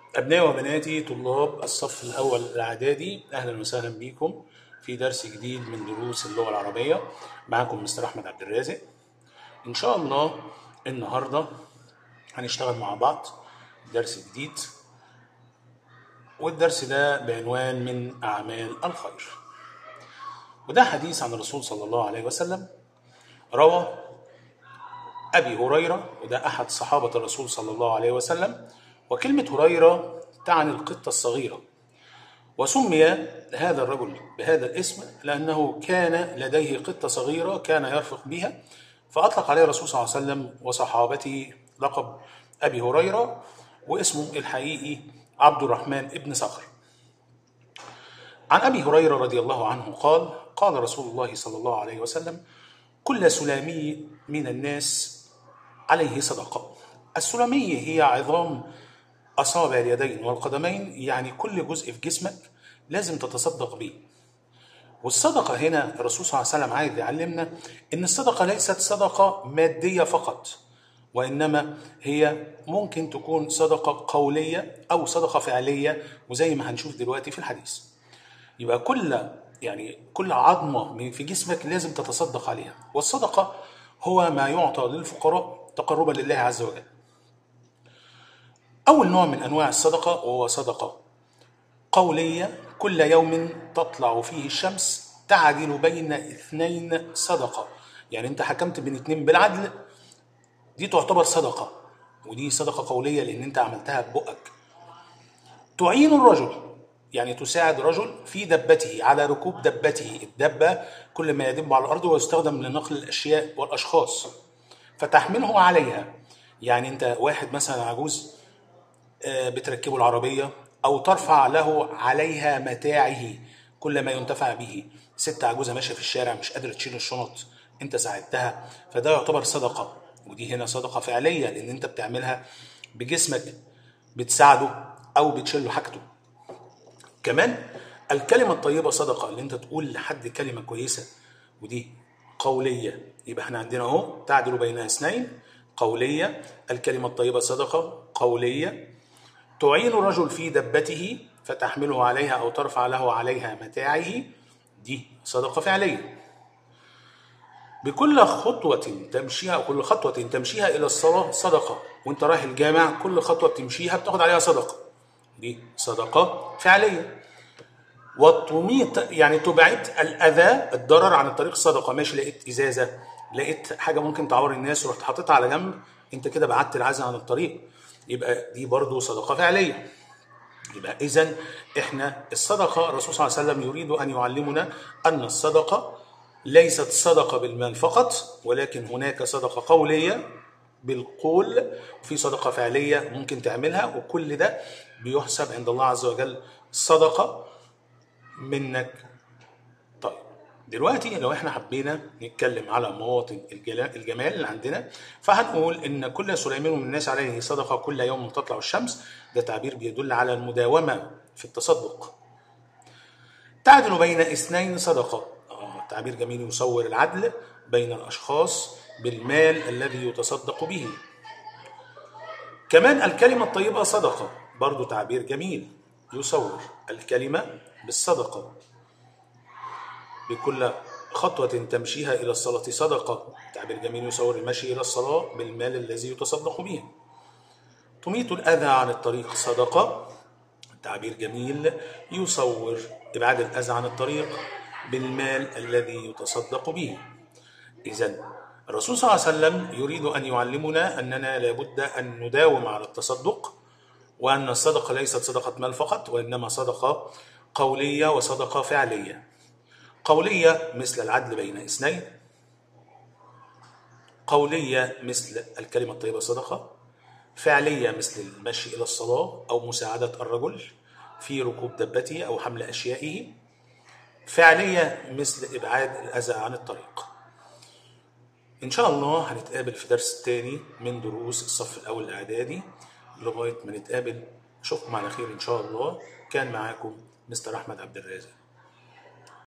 أبنائي وبناتي طلاب الصف الأول الإعدادي أهلا وسهلا بكم في درس جديد من دروس اللغة العربية معكم مستر أحمد عبد الرازق إن شاء الله النهاردة هنشتغل مع بعض درس جديد والدرس ده بعنوان من أعمال الخير وده حديث عن الرسول صلى الله عليه وسلم روى أبي هريرة وده أحد صحابة الرسول صلى الله عليه وسلم وكلمة هريرة تعني القطة الصغيرة وسمي هذا الرجل بهذا الاسم لأنه كان لديه قطة صغيرة كان يرفق بها فأطلق عليه الرسول صلى الله عليه وسلم وصحابته لقب أبي هريرة واسمه الحقيقي عبد الرحمن ابن صخر عن أبي هريرة رضي الله عنه قال قال رسول الله صلى الله عليه وسلم كل سلامي من الناس عليه صدقة السلامي هي عظام أصابع اليدين والقدمين يعني كل جزء في جسمك لازم تتصدق به والصدقة هنا الرسول صلى الله عليه وسلم عايز يعلمنا إن الصدقة ليست صدقة مادية فقط وإنما هي ممكن تكون صدقة قولية أو صدقة فعلية وزي ما هنشوف دلوقتي في الحديث يبقى كل يعني كل عظمة في جسمك لازم تتصدق عليها والصدقة هو ما يعطى للفقراء تقربا لله عز وجل أول نوع من أنواع الصدقة وهو صدقة قولية كل يوم تطلع فيه الشمس تعدل بين اثنين صدقة يعني أنت حكمت بين اثنين بالعدل دي تعتبر صدقة ودي صدقة قولية لأن أنت عملتها ببقك تعين الرجل يعني تساعد رجل في دبته على ركوب دبته الدبة كل ما يدب على الأرض ويستخدم لنقل الأشياء والأشخاص فتحمله عليها يعني أنت واحد مثلا عجوز بتركبه العربية أو ترفع له عليها متاعه كل ما ينتفع به ست عجوزة ماشية في الشارع مش قادرة تشيل الشنط أنت ساعدتها فده يعتبر صدقة ودي هنا صدقة فعلية لأن أنت بتعملها بجسمك بتساعده أو بتشيل له حاجته كمان الكلمة الطيبة صدقة اللي أنت تقول لحد كلمة كويسة ودي قولية يبقى احنا عندنا اهو تعدل بين اثنين قولية الكلمة الطيبة صدقة قولية تعين الرجل في دبته فتحمله عليها أو ترفع له عليها متاعه دي صدقة فعلية بكل خطوة تمشيها أو كل خطوة تمشيها إلى الصلاة صدقة وأنت رايح الجامع كل خطوة تمشيها بتاخد عليها صدقة دي صدقة فعلية وتميت يعني تبعد الأذى الضرر عن الطريق صدقة ماشي لقيت إزازة لقيت حاجة ممكن تعور الناس ورحت حاططها على جنب أنت كده بعدت العزة عن الطريق يبقى دي برضو صدقة فعلية يبقى إذا إحنا الصدقة الرسول صلى الله عليه وسلم يريد أن يعلمنا أن الصدقة ليست صدقة بالمال فقط ولكن هناك صدقة قولية بالقول وفي صدقة فعلية ممكن تعملها وكل ده بيحسب عند الله عز وجل صدقة منك طيب دلوقتي لو احنا حبينا نتكلم على مواطن الجمال اللي عندنا فهنقول ان كل سليمان من الناس عليه صدقه كل يوم تطلع الشمس ده تعبير بيدل على المداومه في التصدق تعدل بين اثنين صدقه آه تعبير جميل يصور العدل بين الاشخاص بالمال الذي يتصدق به كمان الكلمه الطيبه صدقه برضو تعبير جميل يصور الكلمه بالصدقه بكل خطوة تمشيها إلى الصلاة صدقة تعبير جميل يصور المشي إلى الصلاة بالمال الذي يتصدق به تميت الأذى عن الطريق صدقة تعبير جميل يصور إبعاد الأذى عن الطريق بالمال الذي يتصدق به إذا الرسول صلى الله عليه وسلم يريد أن يعلمنا أننا لابد أن نداوم على التصدق وأن الصدقة ليست صدقة مال فقط وإنما صدقة قولية وصدقة فعلية قولية مثل العدل بين اثنين قولية مثل الكلمة الطيبة صدقة فعلية مثل المشي إلى الصلاة أو مساعدة الرجل في ركوب دبته أو حمل أشيائه فعلية مثل إبعاد الأذى عن الطريق إن شاء الله هنتقابل في درس تاني من دروس الصف الأول الإعدادي لغاية ما نتقابل أشوفكم على خير إن شاء الله كان معاكم مستر أحمد عبد الرازق